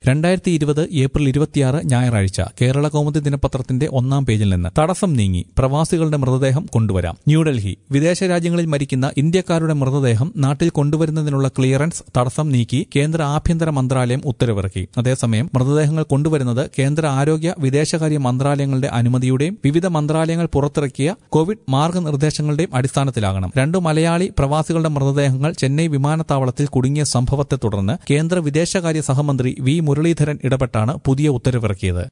രണ്ടായിരത്തി ഇരുപത് ഏപ്രിൽ ഇരുപത്തിയാറ് ഞായറാഴ്ച കേരള കൗമുദി ദിനപത്രത്തിന്റെ ഒന്നാം പേജിൽ നിന്ന് തടസ്സം നീങ്ങി പ്രവാസികളുടെ മൃതദേഹം കൊണ്ടുവരാം ന്യൂഡൽഹി വിദേശ രാജ്യങ്ങളിൽ മരിക്കുന്ന ഇന്ത്യക്കാരുടെ മൃതദേഹം നാട്ടിൽ കൊണ്ടുവരുന്നതിനുള്ള ക്ലിയറൻസ് തടസ്സം നീക്കി കേന്ദ്ര ആഭ്യന്തര മന്ത്രാലയം ഉത്തരവിറക്കി അതേസമയം മൃതദേഹങ്ങൾ കൊണ്ടുവരുന്നത് കേന്ദ്ര ആരോഗ്യ വിദേശകാര്യ മന്ത്രാലയങ്ങളുടെ അനുമതിയുടെയും വിവിധ മന്ത്രാലയങ്ങൾ പുറത്തിറക്കിയ കോവിഡ് മാർഗനിർദ്ദേശങ്ങളുടെയും അടിസ്ഥാനത്തിലാകണം രണ്ടു മലയാളി പ്രവാസികളുടെ മൃതദേഹങ്ങൾ ചെന്നൈ വിമാനത്താവളത്തിൽ കുടുങ്ങിയ സംഭവത്തെ തുടർന്ന് കേന്ദ്ര വിദേശകാര്യ സഹമന്ത്രി വി മുരളീധരൻ ഇടപെട്ടാണ് പുതിയ ഉത്തരവിറക്കിയത്